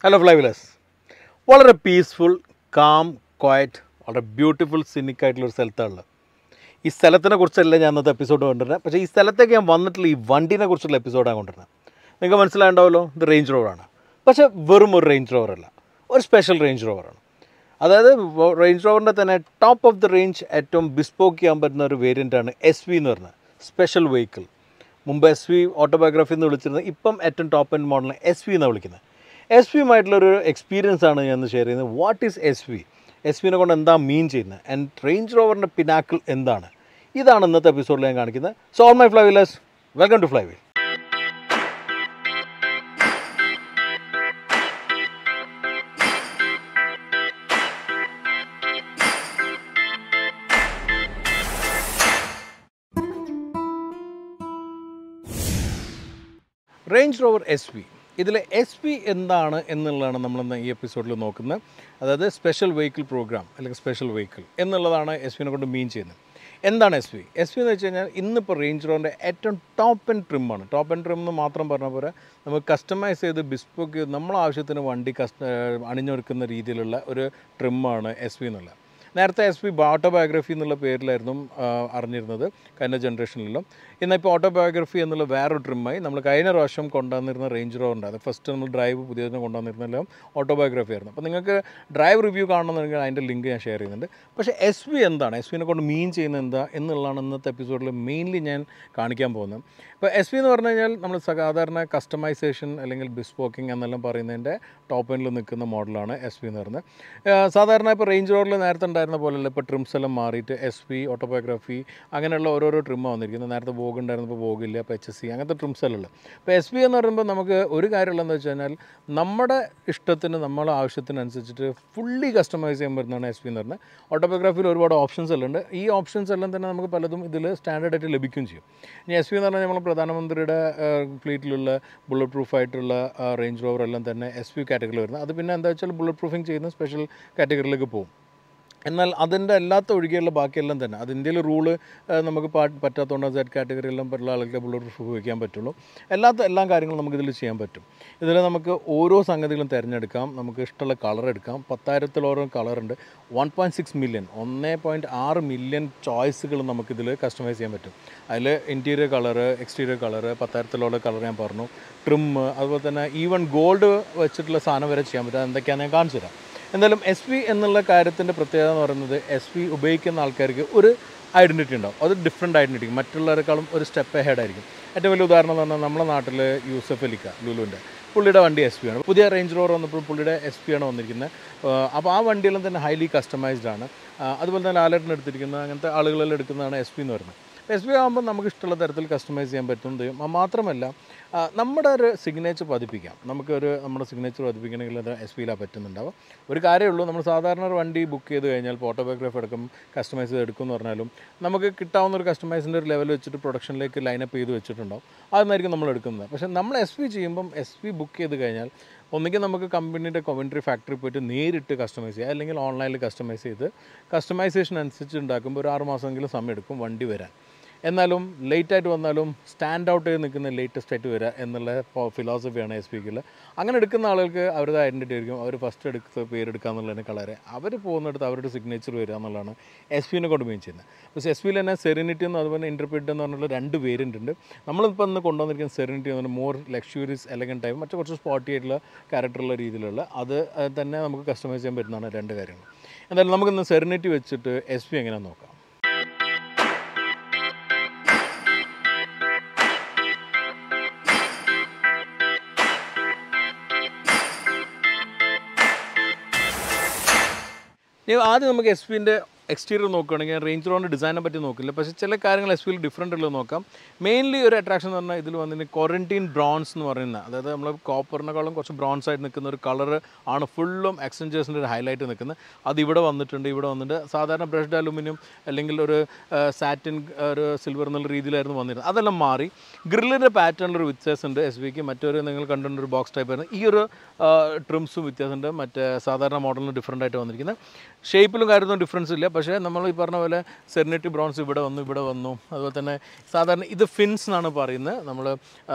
hello flywheelers വളരെ peaceful calm quiet വളരെ beautiful scenic ആയിട്ടുള്ളൊരു സ്ഥലത്താണുള്ളത് ഈ സ്ഥലത്തിനെ കുറിച്ചല്ല ഞാൻ ഇന്നത്തെ എപ്പിസോഡ് കൊണ്ടുവരുന്നത് പക്ഷേ ഈ സ്ഥലത്തേക്ക് ഞാൻ വന്നിട്ടുള്ള ഈ വണ്ടീനെ കുറിച്ചുള്ള എപ്പിസോഡാണ് കൊണ്ടുവരുന്നത് നിങ്ങൾക്ക് മനസ്സിലായിട്ടുണ്ടാവല്ലോ ഇത് റേഞ്ച് റോവറാണ് പക്ഷേ വെറും ഒരു റേഞ്ച് റോവർ അല്ല ഒരു സ്പെഷ്യൽ റേഞ്ച് റോവറാണ് അതായത് റേഞ്ച് റോവറിൻ്റെ തന്നെ ടോപ്പ് ഓഫ് ദി റേഞ്ച് ഏറ്റവും ബിസ്പോക്ക് ചെയ്യാൻ പറ്റുന്ന ഒരു വേരിയൻ്റാണ് എസ് വി എന്ന് പറഞ്ഞത് സ്പെഷ്യൽ വെഹിക്കിൾ മുമ്പ് എസ് വി ഓട്ടോബയോഗ്രഫി എന്ന് വിളിച്ചിരുന്നത് ഇപ്പം ഏറ്റവും ടോപ്പ് എൻഡ് മോഡലിനെ എസ് വി എന്നാണ് വിളിക്കുന്നത് എസ് വിയുമായിട്ടുള്ളൊരു എക്സ്പീരിയൻസ് ആണ് ഞാൻ ഷെയർ ചെയ്യുന്നത് what is S V S വിനെ കൊണ്ട് എന്താ മീൻ ചെയ്യുന്നത് ആൻഡ് റേഞ്ച് റോവറിൻ്റെ പിനാക്കിൾ എന്താണ് ഇതാണ് ഇന്നത്തെ എപ്പിസോഡിൽ ഞാൻ കാണിക്കുന്നത് so all my flywheelers welcome to Flywheel Range rover S V ഇതിലെ എസ് വി എന്താണ് എന്നുള്ളതാണ് നമ്മൾ ഈ എപ്പിസോഡിൽ നോക്കുന്നത് അതായത് സ്പെഷ്യൽ വെഹിക്കിൾ പ്രോഗ്രാം അല്ലെങ്കിൽ സ്പെഷ്യൽ വെഹിക്കിൾ എന്നുള്ളതാണ് എസ് വിനെ കൊണ്ട് മീൻ ചെയ്യുന്നത് എന്താണ് എസ് വി എസ് വി എന്ന് വെച്ച് കഴിഞ്ഞാൽ ഇന്നിപ്പോൾ റേഞ്ച് റോവറിൻ്റെ ഏറ്റവും ടോപ്പ് ആൻഡ് ട്രിമ്മാണ് ടോപ്പ് ആൻഡ് ട്രിം എന്ന് മാത്രം പറഞ്ഞ പോലെ നമുക്ക് കസ്റ്റമൈസ് ചെയ്ത് ബിസ്പോക്ക് ചെയ്ത് നമ്മളെ ആവശ്യത്തിന് വണ്ടി കസ്റ്റ അണിഞ്ഞൊരുക്കുന്ന രീതിയിലുള്ള ഒരു ട്രിമ്മാണ് എസ് വി എന്നുള്ളത് നേരത്തെ എസ് പി ഓട്ടോബയോഗ്രഫി എന്നുള്ള പേരിലായിരുന്നു ആ, അറിഞ്ഞിരുന്നത് കഴിഞ്ഞ ജനറേഷനിലും എന്നാൽ ഇപ്പോൾ ഓട്ടോബയോഗ്രഫി എന്നുള്ള വേറൊരു ട്രിമ്മായി നമ്മൾ കഴിഞ്ഞ പ്രാവശ്യം കൊണ്ടുവന്നിരുന്ന റേഞ്ച് റോവർ അത് ഫസ്റ്റ് നമ്മൾ ഡ്രൈവ് പുതിയതിനെ കൊണ്ടുവന്നിരുന്നെല്ലാം ഓട്ടോബയോഗ്രഫി ആയിരുന്നു അപ്പോൾ നിങ്ങൾക്ക് ഡ്രൈവ് റിവ്യൂ കാണണമെന്നുണ്ടെങ്കിൽ അതിൻ്റെ ലിങ്ക് ഞാൻ ഷെയർ ചെയ്യുന്നുണ്ട് പക്ഷേ എസ് വി എന്താണ് എസ് വിനെ കൊണ്ട് മീൻ ചെയ്യുന്നത് എന്താ എന്നുള്ളതാണ് ഇന്നത്തെ എപ്പിസോഡിൽ മെയിൻലി ഞാൻ കാണിക്കാൻ പോകുന്നത് ഇപ്പോൾ എസ് വി എന്ന് പറഞ്ഞു കഴിഞ്ഞാൽ നമ്മൾ സാധാരണ കസ്റ്റമൈസേഷൻ അല്ലെങ്കിൽ ബിസ്പോക്കിംഗ് എന്നെല്ലാം പറയുന്നതിൻ്റെ ടോപ്പ് എൻഡിൽ നിൽക്കുന്ന മോഡലാണ് എസ് വി എന്ന് പറയുന്നത് ആ, സാധാരണ ഇപ്പോൾ റേഞ്ച് റോഡിൽ നേരത്തെ ഉണ്ടായിരുന്ന പോലെയല്ല ഇപ്പോൾ ട്രിംസ് എല്ലാം മാറിയിട്ട് എസ് വി ഓട്ടോബയോഗ്രഫി അങ്ങനെയുള്ള ഓരോരോ ട്രിമ്മാണ് വന്നിരിക്കുന്നത് നേരത്തെ വോഗ് ഉണ്ടായിരുന്നു ഇപ്പോൾ വോഗില്ല ഇപ്പോൾ എച്ച് എസ് സി അങ്ങനത്തെ ട്രിംസ് എല്ലാം ഉള്ളത് ഇപ്പോൾ എസ് വി എന്ന് പറയുമ്പോൾ നമുക്ക് ഒരു കാര്യമുള്ളതെന്ന് വെച്ച് കഴിഞ്ഞാൽ നമ്മുടെ ഇഷ്ടത്തിന് നമ്മളെ ആവശ്യത്തിനനുസരിച്ചിട്ട് ഫുള്ളി കസ്റ്റമൈസ് ചെയ്യാൻ പറ്റുന്നതാണ് എസ് വി എന്ന് പറഞ്ഞാൽ ഓട്ടോബയോഗ്രഫിയിൽ ഒരുപാട് ഓപ്ഷൻസ് എല്ലാം ഉണ്ട് ഈ ഓപ്ഷൻസ് എല്ലാം തന്നെ നമുക്ക് പലതും ഇതിൽ സ്റ്റാൻഡേർഡ് ആയിട്ട് ലഭിക്കുകയും ചെയ്യും ഇനി എസ് വി എന്ന് പറഞ്ഞാൽ നമ്മൾ പ്രധാനമന്ത്രിയുടെ ഫ്ലീറ്റിലുള്ള ബുള്ളറ്റ് പ്രൂഫ് ആയിട്ടുള്ള റേഞ്ച് റോവർ എല്ലാം തന്നെ എസ് വി കാറ്റഗറിയിൽ വരുന്നത് അത് പിന്നെ എന്താ വെച്ചാൽ ബുള്ളറ്റ് പ്രൂഫിങ് ചെയ്യുന്ന സ്പെഷ്യൽ കാറ്റഗറിയിലേക്ക് പോകും എന്നാൽ അതിൻ്റെ അല്ലാത്ത ഒഴികെയുള്ള ബാക്കിയെല്ലാം തന്നെ അത് ഇന്ത്യയിൽ റൂള് നമുക്ക് പാ- പറ്റാത്തതുകൊണ്ട് സെഡ് കാറ്റഗറിയെല്ലാം ഉള്ള ആൾക്ക് ബുള്ളറ്റ് പ്രൂഫ് ഉപയോഗിക്കാൻ പറ്റുള്ളൂ അല്ലാത്ത എല്ലാ കാര്യങ്ങളും നമുക്ക് ഇതിൽ ചെയ്യാൻ പറ്റും ഇതിൽ നമുക്ക് ഓരോ സംഗതികളും തിരഞ്ഞെടുക്കാം നമുക്ക് ഇഷ്ടമുള്ള കളർ എടുക്കാം പത്തായിരത്തിലോളം കളറുണ്ട് വൺ പോയിൻറ്റ് സിക്സ് മില്യൺ ഒന്ന് പോയിൻറ്റ് ആറ് മില്യൺ ചോയ്സുകൾ നമുക്കിതിൽ കസ്റ്റമൈസ് ചെയ്യാൻ പറ്റും അതിൽ ഇൻറ്റീരിയർ കളറ് എക്സ്റ്റീരിയർ കളറ് പത്തായിരത്തിലോളം കളർ ഞാൻ പറഞ്ഞു ട്രിം അതുപോലെ തന്നെ ഈവൻ ഗോൾഡ് വെച്ചിട്ടുള്ള സാധനം വരെ ചെയ്യാൻ പറ്റും എന്തൊക്കെയാണെന്ന് ഞാൻ കാണിച്ചു തരാം എന്തായാലും എസ് പി എന്നുള്ള കാര്യത്തിൻ്റെ പ്രത്യേകത എന്ന് പറയുന്നത് എസ് പി ഉപയോഗിക്കുന്ന ആൾക്കാർക്ക് ഒരു ഐഡൻറ്റിറ്റി ഉണ്ടാവും അത് ഡിഫറെൻറ്റ് ഐഡൻറ്റിറ്റി മറ്റുള്ളവരെക്കാളും ഒരു സ്റ്റെപ്പ് അഹെഡ് ആയിരിക്കും ഏറ്റവും വലിയ ഉദാഹരണം എന്ന് പറഞ്ഞാൽ നമ്മുടെ നാട്ടിൽ യൂസഫ് അലിക്ക ലുലുവിൻ്റെ പുള്ളിയുടെ വണ്ടി എസ് പി ആണ് പുതിയ റേഞ്ച് റോവർ വന്നപ്പോൾ പുള്ളിയുടെ എസ് പി ആണ് വന്നിരിക്കുന്നത് അപ്പോൾ ആ വണ്ടിയെല്ലാം തന്നെ ഹൈലി കസ്റ്റമൈസ്ഡ് ആണ് ആ, അതുപോലെ തന്നെ ലാലേട്ടൻ എടുത്തിരിക്കുന്ന അങ്ങനത്തെ ആളുകളെല്ലാം എടുക്കുന്നതാണ് എസ് പി എന്ന് പറയുന്നത് എസ് ബി ആകുമ്പോൾ നമുക്ക് ഇഷ്ടമുള്ള തരത്തിൽ കസ്റ്റമൈസ് ചെയ്യാൻ പറ്റും ചെയ്യും ആ, മാത്രമല്ല ആ, നമ്മുടെ ഒരു സിഗ്നേച്ചർ പതിപ്പിക്കാം നമുക്കൊരു നമ്മുടെ സിഗ്നേച്ചർ പതിപ്പിക്കണമെങ്കിൽ അത് എസ് പിയിലാണ് പറ്റുന്നുണ്ടാവും ഒരു കാര്യമുള്ളൂ നമ്മൾ സാധാരണ ഒരു വണ്ടി ബുക്ക് ചെയ്ത് കഴിഞ്ഞാൽ ഫോട്ടോഗ്രാഫ് എടുക്കും കസ്റ്റമൈസ് ചെയ്ത് എടുക്കും എന്ന് പറഞ്ഞാലും നമുക്ക് കിട്ടാവുന്ന ഒരു കസ്റ്റമൈസിൻ്റെ ഒരു ലെവൽ വെച്ചിട്ട് പ്രൊഡക്ഷനിലേക്ക് ലൈനപ്പ് ചെയ്ത് വെച്ചിട്ടുണ്ടാവും അതെന്നായിരിക്കും നമ്മൾ എടുക്കുന്നത് പക്ഷേ നമ്മൾ എസ് പി ചെയ്യുമ്പം എസ് പി ബുക്ക് ചെയ്ത് കഴിഞ്ഞാൽ ഒന്നുകിൽ നമുക്ക് കമ്പനിയുടെ കൊവൻട്രി ഫാക്ടറി പോയിട്ട് നേരിട്ട് കസ്റ്റമൈസ് ചെയ്യുക അല്ലെങ്കിൽ ഓൺലൈനിൽ കസ്റ്റമൈസ് ചെയ്ത് കസ്റ്റമൈസേഷൻ അനുസരിച്ച് ഉണ്ടാക്കുമ്പോൾ ഒരു ആറ് മാസമെങ്കിലും സമയം എടുക്കും വണ്ടി വരാൻ എന്നാലും ലേറ്റ് ആയിട്ട് വന്നാലും സ്റ്റാൻഡ് ഔട്ട് ചെയ്ത് നിൽക്കുന്ന ലേറ്റസ്റ്റ് ആയിട്ട് വരിക എന്നുള്ള ഫിലോസഫിയാണ് എസ് പിക്കിൽ അങ്ങനെ എടുക്കുന്ന ആളുകൾക്ക് അവരുടെ ഐഡൻറ്റിറ്റി ആയിരിക്കും അവർ ഫസ്റ്റ് എടുത്ത പേരെടുക്കുക എന്നുള്ളതിന് കളറ് അവർ പോകുന്നിടത്ത് അവരുടെ സിഗ്നേച്ചർ വരിക എന്നുള്ളതാണ് എസ് പിനെ കൊണ്ട് മെയിൻ ചെയ്യുന്നത് പക്ഷേ എസ് പിയിൽ തന്നെ സെറിനിറ്റി എന്ന് അതുപോലെ ഇൻ്റർപ്രിറ്റ് എന്ന് പറഞ്ഞുള്ള രണ്ട് വേരിയൻ്റ് ഉണ്ട് നമ്മളിപ്പോൾ ഇന്ന് കൊണ്ടുവന്നിരിക്കുന്ന സെറിനിറ്റി എന്ന് പറഞ്ഞാൽ മോർ ലക്ഷൂരിയസ് എലഗൻ ടൈപ്പ് മറ്റു കുറച്ച് സ്പോട്ടി ആയിട്ടുള്ള ക്യാരക്ടറുള്ള രീതിയിലുള്ള അത് അത് തന്നെ നമുക്ക് കസ്റ്റമൈസ് ചെയ്യാൻ പറ്റുന്നതാണ് രണ്ട് കാര്യങ്ങൾ എന്തായാലും നമുക്കിന്ന് സെറിനിറ്റി വെച്ചിട്ട് എസ് പി എങ്ങനെയാണെന്ന് നോക്കാം ഇനി ആദ്യം നമുക്ക് എസ് പിൻ്റെ എക്സ്റ്റീരിയർ നോക്കുകയാണെങ്കിൽ റേഞ്ച് റോഡിൻ്റെ ഡിസൈനെ പറ്റി നോക്കില്ല പക്ഷേ ചില കാര്യങ്ങൾ എസ് പിയിൽ ഡിഫറെൻ്റ് ഉള്ളത് നോക്കാം മെയിൻലി ഒരു അട്രാക്ഷൻ എന്ന് പറഞ്ഞാൽ ഇതിൽ വന്നിട്ട് ക്വാറന്റീൻ ബ്രോൺസ് എന്ന് പറയുന്ന അതായത് നമ്മൾ കോപ്പറിനെക്കാളും കുറച്ച് ബ്രോൺസ് ആയിട്ട് നിൽക്കുന്ന ഒരു കളർ ആണ് ഫുള്ളും എക്സെഞ്ചേഴ്സിൻ്റെ ഒരു ഹൈലൈറ്റ് നിൽക്കുന്നത് അത് ഇവിടെ വന്നിട്ടുണ്ട് ഇവിടെ വന്നിട്ട് സാധാരണ ബ്രഷ്ഡ് അലുമിനിയം അല്ലെങ്കിൽ ഒരു സാറ്റിൻ ഒരു സിൽവർ എന്നുള്ള രീതിയിലായിരുന്നു വന്നിരുന്നത് അതെല്ലാം മാറി ഗ്രില്ലിൻ്റെ പാറ്റേണിലൊരു വ്യത്യാസമുണ്ട് എസ് വിക്ക് മറ്റൊരു നിങ്ങൾ കണ്ടിട്ടുണ്ട് ഒരു ബോക്സ് ടൈപ്പ് ആയിരുന്നു ഈ ഒരു ട്രിംസും വ്യത്യാസമുണ്ട് മറ്റേ സാധാരണ മോഡലിന് ഡിഫറെൻ്റ് ആയിട്ട് വന്നിരിക്കുന്നത് ഷേപ്പിലും കാര്യത്തിലും ഡിഫറൻസ് ഇല്ല പക്ഷേ നമ്മൾ ഈ പറഞ്ഞ പോലെ സെറിനിറ്റി ബ്രോൺസ് ഇവിടെ വന്നു ഇവിടെ വന്നു അതുപോലെ തന്നെ സാധാരണ ഇത് ഫിൻസ് എന്നാണ് പറയുന്നത് നമ്മൾ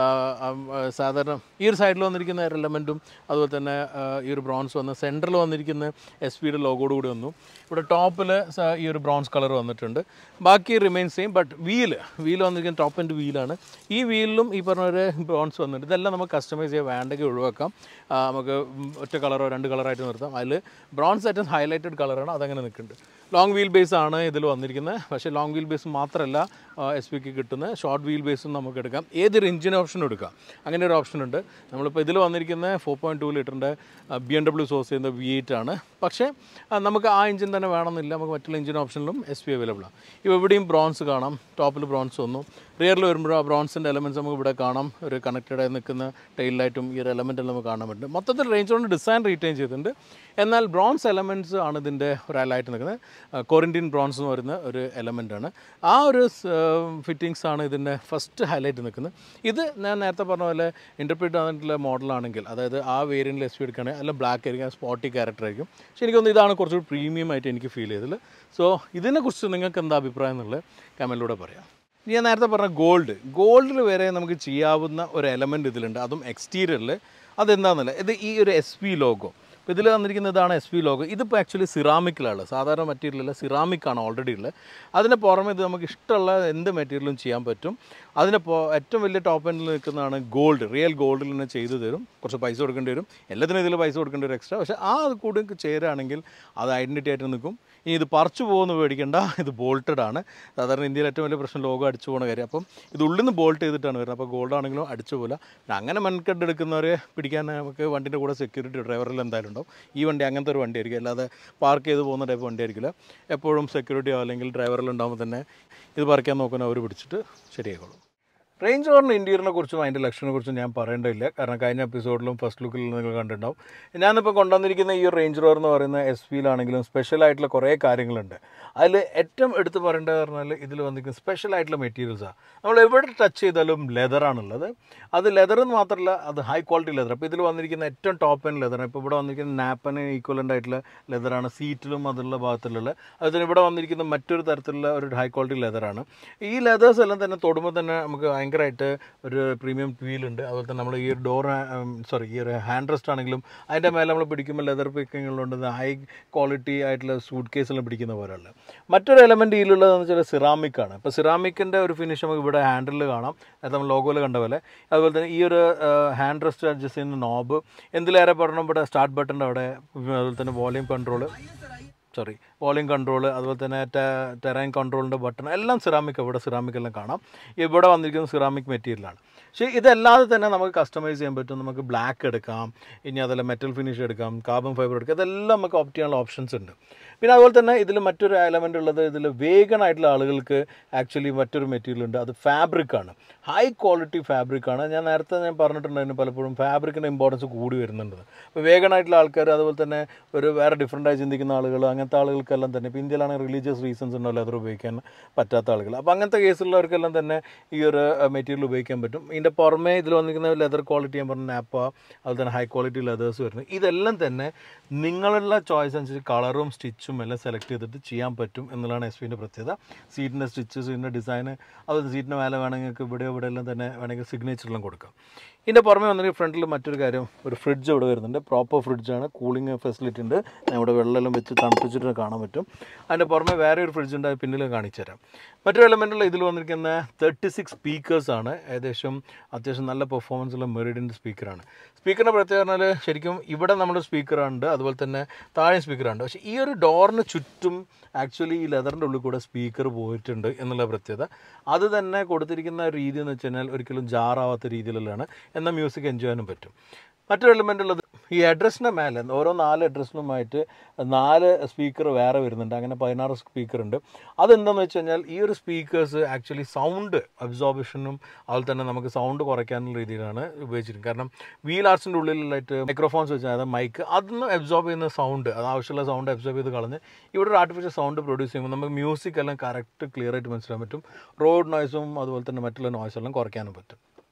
സാധാരണ ഈ ഒരു സൈഡിൽ വന്നിരിക്കുന്ന എലമെൻറ്റും അതുപോലെ തന്നെ ആ, ഈ ഒരു ബ്രോൺസ് വന്ന് സെൻറ്ററിൽ വന്നിരിക്കുന്ന എസ് പിയുടെ ലോഗോട് കൂടി വന്നു ഇവിടെ ടോപ്പിൽ ഈ ഒരു ബ്രോൺസ് കളർ വന്നിട്ടുണ്ട് ബാക്കി remain same but wheel wheel വന്നിരിക്കുന്ന ടോപ്പ് ആൻഡ് വീലാണ് ഈ വീലിലും ഈ പറഞ്ഞ ഒരു ബ്രോൺസ് വന്നിട്ട് ഇതെല്ലാം നമുക്ക് കസ്റ്റമൈസ് ചെയ്യാൻ വേണ്ടെങ്കിൽ ഒഴിവാക്കാം ആ, നമുക്ക് ഒറ്റ കളറോ രണ്ട് കളറായിട്ട് നിർത്താം അതിൽ ബ്രോൺസ് ഏറ്റവും ഹൈലൈറ്റഡ് കളറാണ് അതങ്ങനെ നിൽക്കുന്നുണ്ട് ലോങ് വീൽ ബേസ് ആണ് ഇതിൽ വന്നിരിക്കുന്നത് പക്ഷേ ലോങ് വീൽ ബേസ് മാത്രമല്ല എസ് പിക്ക് കിട്ടുന്ന ഷോർട്ട് വീൽ ബേസും നമുക്ക് എടുക്കാം ഏതൊരു എഞ്ചിൻ ഓപ്ഷനും എടുക്കാം അങ്ങനെ ഒരു ഓപ്ഷൻ ഉണ്ട് നമ്മളിപ്പോൾ ഇതിൽ വന്നിരിക്കുന്ന ഫോർ പോയിൻറ്റ് ടു ലിറ്ററിൻ്റെ ബി എം ഡബ്ല്യു സോഴ്സ് ചെയ്യുന്ന വി എയ്റ്റ് ആണ് പക്ഷേ ആ, നമുക്ക് ആ എഞ്ചിൻ തന്നെ വേണമെന്നില്ല നമുക്ക് മറ്റുള്ള എഞ്ചിൻ ഓപ്ഷനിലും എസ് പി അവൈലബിൾ ആണ് ഇപ്പോൾ എവിടെയും ബ്രോൺസ് കാണാം ടോപ്പിൽ ബ്രോൺസ് വന്നു റിയറിൽ വരുമ്പോൾ ആ ബ്രോൺസിൻ്റെ എലമെൻറ്റ്സ് നമുക്ക് ഇവിടെ കാണാം ഒരു കണക്റ്റഡ് ആയി നിൽക്കുന്ന ടെയിൽ ലൈറ്റും ഈ ഒരു എലമെൻറ്റ് നമുക്ക് കാണാൻ പറ്റും മൊത്തത്തിൽ റേഞ്ച് കൊണ്ട് ഡിസൈൻ റീറ്റെയിൻ ചെയ്തിട്ടുണ്ട് എന്നാൽ ബ്രോൺസ് എലമെൻറ്റ്സ് ആണ് ഇതിൻ്റെ ഒരു ഹൈലൈറ്റ് നിൽക്കുന്നത് കൊറിൻറ്റിൻ ബ്രോൺസ് എന്ന് പറയുന്ന ഒരു എലമെൻ്റ് ആണ് ആ ഒരു ഫിറ്റിങ്സ് ആണ് ഇതിൻ്റെ ഫസ്റ്റ് ഹൈലൈറ്റ് നിൽക്കുന്നത് ഇത് ഞാൻ നേരത്തെ പറഞ്ഞ പോലെ ഇൻ്റർപ്രിറ്റ് ആയിട്ടുള്ള മോഡലാണെങ്കിൽ അതായത് ആ വേരിയൻറ്റിൽ എസ് പി എടുക്കുകയാണെങ്കിൽ അല്ല ബ്ലാക്ക് ആയിരിക്കും സ്പോട്ടി ക്യാരക്ടർ ആയിരിക്കും പക്ഷേ എനിക്കൊന്ന് ഇതാണ് കുറച്ചുകൂടി പ്രീമിയം ആയിട്ട് എനിക്ക് ഫീൽ ചെയ്തത് സോ ഇതിനെക്കുറിച്ച് നിങ്ങൾക്ക് എന്താ അഭിപ്രായം എന്നുള്ളത് കമൻറ്റിലൂടെ പറയാം ഇനി ഞാൻ നേരത്തെ പറഞ്ഞ ഗോൾഡ് ഗോൾഡിൽ വരെ നമുക്ക് ചെയ്യാവുന്ന ഒരു എലമെൻറ്റ് ഇതിലുണ്ട് അതും എക്സ്റ്റീരിയറിൽ അതെന്താണെന്നല്ല ഇത് ഈ ഒരു എസ് പി ലോഗോ ഇപ്പോൾ ഇതിൽ വന്നിരിക്കുന്ന ഇതാണ് എസ് പി ലോഗോ ഇതിപ്പോൾ ആക്ച്വലി സിറാമിക്കിലാണ് സാധാരണ മെറ്റീരിയലല്ല സിറാമിക്കാണ് ഓൾറെഡി ഉള്ളത് അതിന് പുറമെ ഇത് നമുക്ക് ഇഷ്ടമുള്ള എന്ത് മെറ്റീരിയലും ചെയ്യാൻ പറ്റും അതിന് പോ ഏറ്റവും വലിയ ടോപ്പ് എൻഡിൽ നിൽക്കുന്നതാണ് ഗോൾഡ് റിയൽ ഗോൾഡിൽ തന്നെ ചെയ്തു തരും കുറച്ച് പൈസ കൊടുക്കേണ്ടി വരും എല്ലാത്തിനും ഇതിൽ പൈസ കൊടുക്കേണ്ടി വരും എക്സ്ട്രാ പക്ഷേ ആ അത് കൂടി ചേരുകയാണെങ്കിൽ അത് ഐഡൻറ്റിറ്റി ആയിട്ട് നിൽക്കും ഇനി ഇത് പറിച്ചു പോകുന്ന പേടിക്കേണ്ട ഇത് ബോൾട്ടഡ് ആണ് സാധാരണ ഇന്ത്യയിൽ ഏറ്റവും വലിയ പ്രശ്നം ലോഗോ അടിച്ചു പോകുന്ന കാര്യം അപ്പം ഇത് ഉള്ളിൽ നിന്ന് ബോൾട്ട് ചെയ്തിട്ടാണ് വരുന്നത് അപ്പോൾ ഗോൾഡ് ആണെങ്കിലും അടിച്ചു പോകില്ല പിന്നെ അങ്ങനെ മെൻകെട്ട് എടുക്കുന്നവരെ പിടിക്കാൻ നമുക്ക് വണ്ടിൻ്റെ കൂടെ സെക്യൂരിറ്റി ഡ്രൈവറിൽ എന്തായാലും ഉണ്ടാവും ഈ വണ്ടി അങ്ങനത്തെ ഒരു വണ്ടി ആയിരിക്കും അല്ലാതെ പാർക്ക് ചെയ്ത് പോകുന്ന ടൈപ്പ് വണ്ടി ആയിരിക്കില്ല എപ്പോഴും സെക്യൂരിറ്റിയോ അല്ലെങ്കിൽ ഡ്രൈവറിൽ ഉണ്ടാകുമ്പോൾ തന്നെ ഇത് പറിക്കാൻ നോക്കുന്ന അവർ പിടിച്ചിട്ട് ശരിയായിക്കോളും റേഞ്ച് റോവറിൻ്റെ ഇൻറ്റീരിയറിനെ കുറിച്ചും അതിൻ്റെ ലക്ഷണെ കുറിച്ചും ഞാൻ പറയേണ്ടതില്ല കാരണം കഴിഞ്ഞ എപ്പിസോഡിലും ഫസ്റ്റ് ലുക്കിൽ നിങ്ങൾ കണ്ടിട്ടുണ്ടാവും ഞാനിപ്പോൾ കൊണ്ടുവന്നിരിക്കുന്ന ഈ റേഞ്ച് റോവർ എന്ന് പറയുന്ന എസ് പിയിലാണെങ്കിലും സ്പെഷ്യൽ ആയിട്ടുള്ള കുറേ കാര്യങ്ങളുണ്ട് അതിൽ ഏറ്റവും എടുത്ത് പറയേണ്ടത് പറഞ്ഞാൽ ഇതിൽ വന്നിരിക്കുന്ന സ്പെഷ്യൽ ആയിട്ടുള്ള മെറ്റീരിയൽസാണ് നമ്മൾ എവിടെ ടച്ച് ചെയ്താലും ലെതറാണുള്ളത് അത് ലെതർ എന്ന് മാത്രമല്ല അത് ഹൈ ക്വാളിറ്റി ലെതർ അപ്പോൾ ഇതിൽ വന്നിരിക്കുന്ന ഏറ്റവും ടോപ്പ് ആൻഡ് ലെതർ ഇപ്പോൾ ഇവിടെ വന്നിരിക്കുന്ന നാപ്പന് ഈക്വലൻ്റ് ആയിട്ടുള്ള ലെതറാണ് സീറ്റിലും അതുള്ള ഭാഗത്തിലുള്ള അതുപോലെ ഇവിടെ വന്നിരിക്കുന്ന മറ്റൊരു തരത്തിലുള്ള ഒരു ഹൈ ക്വാളിറ്റി ലെതറാണ് ഈ ലെതേഴ്സ് എല്ലാം തന്നെ തൊടുമ്പോൾ തന്നെ നമുക്ക് ഭയങ്കരമായിട്ട് ഒരു പ്രീമിയം ഫീൽ ഉണ്ട് അതുപോലെ തന്നെ നമ്മൾ ഈ ഒരു ഡോർ സോറി ഈ ഒരു ഹാൻഡ് റെസ്റ്റ് ആണെങ്കിലും അതിൻ്റെ മേലെ നമ്മൾ പിടിക്കുമ്പോൾ ലെതർ പിക്കിങ്ങുകളുണ്ട് ഹൈ ക്വാളിറ്റി ആയിട്ടുള്ള സൂട്ട് കേസെല്ലാം പിടിക്കുന്ന പോലെയുള്ള മറ്റൊരു എലമെൻറ്റ് ഇതിലുള്ളതെന്ന് വെച്ചാൽ സിറാമിക് ആണ് ഇപ്പോൾ സിറാമിക്കിൻ്റെ ഒരു ഫിനിഷ് നമുക്ക് ഇവിടെ ഹാൻഡിൽ കാണാം അത് നമ്മൾ ലോഗോയിൽ കണ്ട പോലെ അതുപോലെ തന്നെ ഈ ഒരു ഹാൻഡ് റെസ്റ്റ് അഡ്ജസ്റ്റ് ചെയ്യുന്ന നോബ് എന്തിലേറെ പറഞ്ഞാൽ ഇവിടെ സ്റ്റാർട്ട് ബട്ടൻ്റെ അവിടെ അതുപോലെ തന്നെ volume control sorry volume control അതുപോലെ തന്നെ ടെറൈൻ കൺട്രോളിൻ്റെ ബട്ടൺ എല്ലാം സിറാമിക് ഇവിടെ സിറാമിക് എല്ലാം കാണാം ഇവിടെ വന്നിരിക്കുന്നത് സിറാമിക് മെറ്റീരിയലാണ് പക്ഷേ ഇതല്ലാതെ തന്നെ നമുക്ക് കസ്റ്റമൈസ് ചെയ്യാൻ പറ്റും നമുക്ക് ബ്ലാക്ക് എടുക്കാം ഇനി അതല്ല മെറ്റൽ ഫിനിഷ് എടുക്കാം കാർബൺ ഫൈബർ എടുക്കാം ഇതെല്ലാം നമുക്ക് ഓപ്റ്റ് ചെയ്യാനുള്ള ഓപ്ഷൻസ് ഉണ്ട് പിന്നെ അതുപോലെ തന്നെ ഇതിൽ മറ്റൊരു എലമെൻ്റ് ഉള്ളത് ഇതിൽ വേഗൻ ആയിട്ടുള്ള ആളുകൾക്ക് ആക്ച്വലി മറ്റൊരു മെറ്റീരിയൽ ഉണ്ട് അത് ഫാബ്രിക് ആണ് ഹൈ ക്വാളിറ്റി ഫാബ്രിക് ആണ് ഞാൻ നേരത്തെ ഞാൻ പറഞ്ഞിട്ടുണ്ടായിരുന്നു പലപ്പോഴും ഫാബ്രിക്കിൻ്റെ ഇമ്പോർട്ടൻസ് കൂടി വരുന്നുണ്ട് അപ്പോൾ വേഗൻ ആയിട്ടുള്ള ആൾക്കാർ അതുപോലെ തന്നെ ഒരു വേറെ ഡിഫറെൻ്റ് ആയി ചിന്തിക്കുന്ന ആളുകൾ അങ്ങനത്തെ ആളുകൾക്കെല്ലാം തന്നെ ഇപ്പോൾ ഇന്ത്യയിലാണെങ്കിൽ റിലീജിയസ് റീസൺസ് ഉണ്ടോ ലെതർ ഉപയോഗിക്കാൻ പറ്റാത്ത ആളുകൾ അപ്പോൾ അങ്ങനത്തെ കേസുള്ളവർക്കെല്ലാം തന്നെ ഈ ഒരു മെറ്റീരിയൽ ഉപയോഗിക്കാൻ പറ്റും ഇതിൻ്റെ പുറമേ ഇതിൽ വന്നിരിക്കുന്ന ലെതർ ക്വാളിറ്റി ഞാൻ പറഞ്ഞ നാപ്പ അതുപോലെ തന്നെ ഹൈ ക്വാളിറ്റി ലെതേഴ്സ് വരുന്നത് ഇതെല്ലാം തന്നെ നിങ്ങളുള്ള ചോയ്സ് അനുസരിച്ച് കളറും സ്റ്റിച്ചും എല്ലാം സെലക്ട് ചെയ്തിട്ട് ചെയ്യാൻ പറ്റും എന്നുള്ളതാണ് എസ് പിൻ്റെ പ്രത്യേകത സീറ്റിൻ്റെ സ്റ്റിച്ച് സീറ്റിൻ്റെ ഡിസൈൻ അതുപോലെ സീറ്റിൻ്റെ മേലെ വേണമെങ്കിൽ നിങ്ങൾക്ക് ഇവിടെ ഇവിടെ എല്ലാം തന്നെ വേണമെങ്കിൽ സിഗ്നേച്ചറെല്ലാം കൊടുക്കാം ഇതിൻ്റെ പുറമെ വന്നിട്ട് ഫ്രണ്ടിൽ മറ്റൊരു കാര്യം ഒരു ഫ്രിഡ്ജ് ഇവിടെ വരുന്നുണ്ട് പ്രോപ്പർ ഫ്രിഡ്ജാണ് കൂളിംഗ് ഫെസിലിറ്റി ഉണ്ട് ഞാൻ ഇവിടെ വെള്ളമെല്ലാം വെച്ച് തണുപ്പിച്ചിട്ട് കാണാൻ പറ്റും അതിൻ്റെ പുറമെ വേറെ ഒരു ഫ്രിഡ്ജ് ഉണ്ട് അത് പിന്നിൽ കാണിച്ചു തരാം മറ്റൊരു എലമെൻറ്റുള്ള ഇതിൽ വന്നിരിക്കുന്ന തേർട്ടി സിക്സ് സ്പീക്കേഴ്സാണ് ഏകദേശം അത്യാവശ്യം നല്ല പെർഫോമൻസ് ഉള്ള മെറിഡിൻ്റെ സ്പീക്കറാണ് സ്പീക്കറിൻ്റെ പ്രത്യേകത പറഞ്ഞാൽ ശരിക്കും ഇവിടെ നമ്മുടെ സ്പീക്കറുണ്ട് അതുപോലെ തന്നെ താഴെ സ്പീക്കറുണ്ട് പക്ഷേ ഈ ഒരു ഡോറിന് ചുറ്റും ആക്ച്വലി ഈ ലെതറിൻ്റെ ഉള്ളിൽ കൂടെ സ്പീക്കർ പോയിട്ടുണ്ട് എന്നുള്ള പ്രത്യേകത അത് തന്നെ കൊടുത്തിരിക്കുന്ന രീതി എന്ന് വെച്ച് കഴിഞ്ഞാൽ ഒരിക്കലും ജാറാവാത്ത രീതിയിലുള്ളതാണ് എന്നാൽ മ്യൂസിക് എൻജോയ് ചെയ്യാനും പറ്റും മറ്റൊരു എലിമെൻ്റ് ഉള്ളത് ഈ അഡ്രസ്സിൻ്റെ മേലെ ഓരോ നാല് അഡ്രസ്സിലുമായിട്ട് നാല് സ്പീക്കർ വേറെ വരുന്നുണ്ട് അങ്ങനെ പതിനാറ് സ്പീക്കർ ഉണ്ട് അതെന്താണെന്ന് വെച്ച് കഴിഞ്ഞാൽ ഈ ഒരു സ്പീക്കേഴ്സ് ആക്ച്വലി സൗണ്ട് അബ്സോർബേഷനും അതുപോലെ തന്നെ നമുക്ക് സൗണ്ട് കുറയ്ക്കാനുള്ള രീതിയിലാണ് ഉപയോഗിച്ചിരിക്കുന്നത് കാരണം വീൽ ആർട്സിൻ്റെ ഉള്ളിലായിട്ട് മൈക്രോഫോൺസ് വെച്ചാൽ അതായത് മൈക്ക് അതൊന്ന് അബ്സോർബ് ചെയ്യുന്ന സൗണ്ട് അത് ആവശ്യമുള്ള സൗണ്ട് അബ്സോർബ് ചെയ്ത് കളഞ്ഞ് ഇവിടെ ഒരു ആർട്ടിഫിഷ്യൽ സൗണ്ട് പ്രൊഡ്യൂസ് ചെയ്യുമ്പോൾ നമുക്ക് മ്യൂസിക് എല്ലാം കറക്റ്റ് ക്ലിയർ ആയിട്ട് മനസ്സിലാൻ പറ്റും റോഡ് നോയ്സും അതുപോലെ തന്നെ മറ്റുള്ള നോയ്സ് എല്ലാം കുറയ്ക്കാനും പറ്റും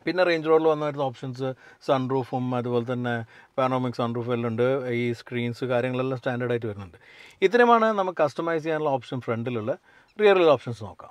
പിന്നെ റേഞ്ച് റോഡിൽ വന്ന വരുന്ന ഓപ്ഷൻസ് സൺറൂഫും അതുപോലെ തന്നെ പാനോമിക് സൺറൂഫ് എല്ലാം ഉണ്ട് ഈ സ്ക്രീൻസ് കാര്യങ്ങളെല്ലാം സ്റ്റാൻഡേർഡ് ആയിട്ട് വരുന്നുണ്ട് ഇത്രയുമാണ് നമുക്ക് കസ്റ്റമൈസ് ചെയ്യാനുള്ള ഓപ്ഷൻ ഫ്രണ്ടിലുള്ള റിയറിലുള്ള ഓപ്ഷൻസ് നോക്കാം